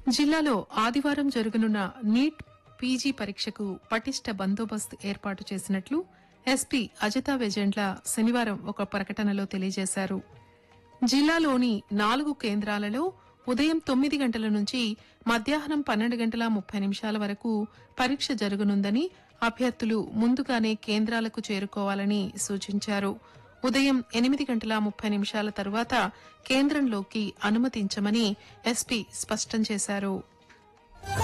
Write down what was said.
జిల్లాలో ఆదివారం జరగనున్న నీట్ పీజీ పరీక్షకు పటిష్ట బందోబస్తు ఏర్పాటు చేసినట్లు ఎస్పీ అజితా వెజెండ్ల శనివారం ఒక ప్రకటనలో తెలియజేశారు జిల్లాలోని నాలుగు కేంద్రాలలో ఉదయం తొమ్మిది గంటల నుంచి మధ్యాహ్నం పన్నెండు గంటల ముప్పై నిమిషాల వరకు పరీక్ష జరగనుందని అభ్యర్థులు ముందుగానే కేంద్రాలకు చేరుకోవాలని సూచించారు ఉదయం ఎనిమిది గంటల ముప్పై నిమిషాల తరువాత కేంద్రంలోకి అనుమతించమని ఎస్పీ స్పష్టం చేశారు